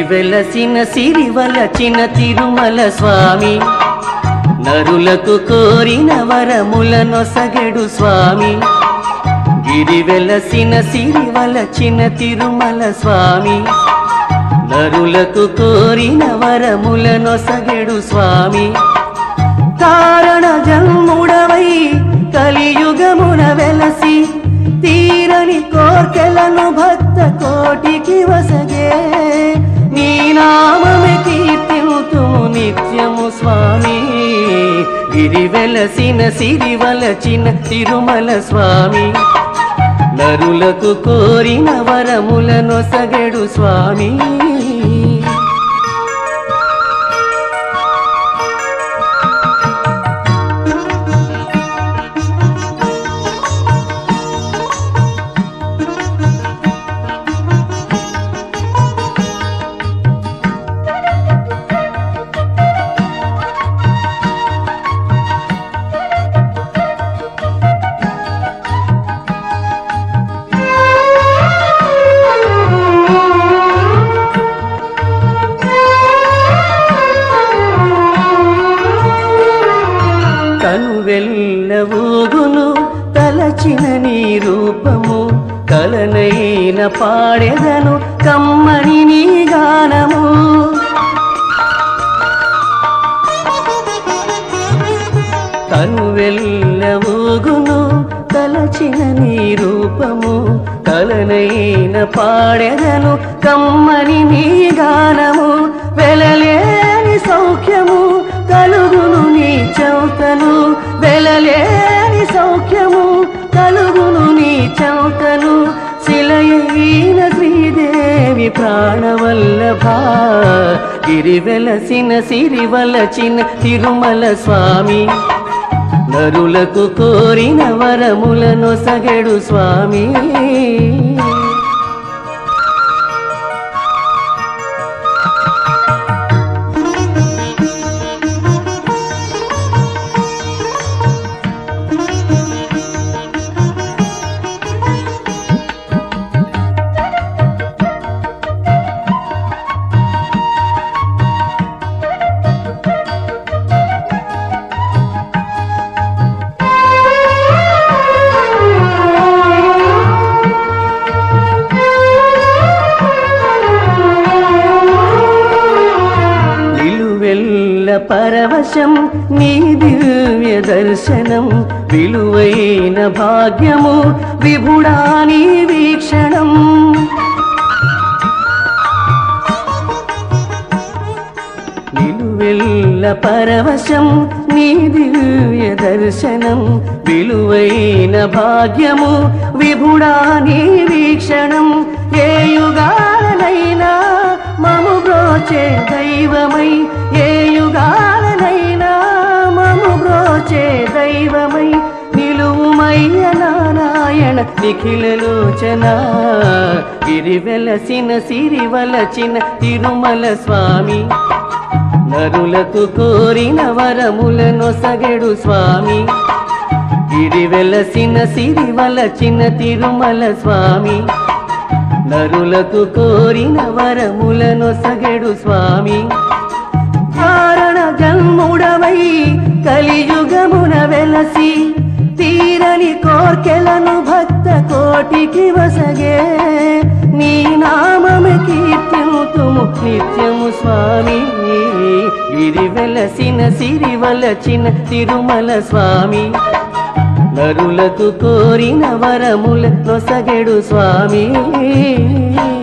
వెలసిన సిరివలచిన తిరుమల స్వామి నరులకు కోరిన వరముల నొసగెడు స్వామి గిరి వెలసిన సిరివలచిన తిరుమల స్వామి నరులకు కోరిన వరముల నొసగెడు స్వామి కారణ జన్ముడవై కలియుగమున వెలసి తీరని కోర్కెలను భక్త కోటికి వసగే నీ నామమే కీర్తింతుము నిత్యము స్వామి గిరి వెలసిన సిరివలచిన తిరుమల స్వామి నరులకు కోరిన వరములను సగడు స్వామి కను వెళ్ళవూగును తలచిన నీ రూపము కలనైన పాడెదను కమ్మని నీ గానము కను వెళ్ళవూగును తలచిన నీ రూపము కలనైన పాడెదను కమ్మని నీ గానము వెలలేని సౌఖ్యము కలుగును నీ చౌతను వెలలేని సౌఖ్యము కలుగును నీ చౌతను శిలయైన శ్రీదేవి ప్రాణవల్లభ గిరి వెలసిన సిరివలచిన తిరుమల స్వామి నరులకు కోరిన వరములను సగడు స్వామి నిలువెల్ల పరవశం నీ దివ్య దర్శనం విలువైన భాగ్యము విభుడాని వీక్షణం నిలువెల్ల పరవశం నీ దివ్య దర్శనం విలువైన భాగ్యము విభుడాని వీక్షణం ఏ యుగాలనైనా మము బ్రోచే దైవమై ఏ యుగాలనైనా మము బ్రోచే దైవమై నిలువుమయ్య నారాయణ నిఖిలలోచన గిరి వెలసిన సిరివలచిన తిరుమల స్వామి నరులకు కోరిన వరములను సగడు స్వామి గిరి వెలసిన సిరివలచిన తిరుమల స్వామి నరులకు కోరిన వరములను సగడు స్వామి కారణ జన్ముడవై కలియుగమున వెలసి తీరని కోర్కెలను భక్త కోటికి వసగే నీ నామము కీర్తిముతుము నిత్యము స్వామి గిరి వెలసిన సిరివలచిన తిరుమల స్వామి నరులకు కోరిన వరముల నొసగెడు స్వామి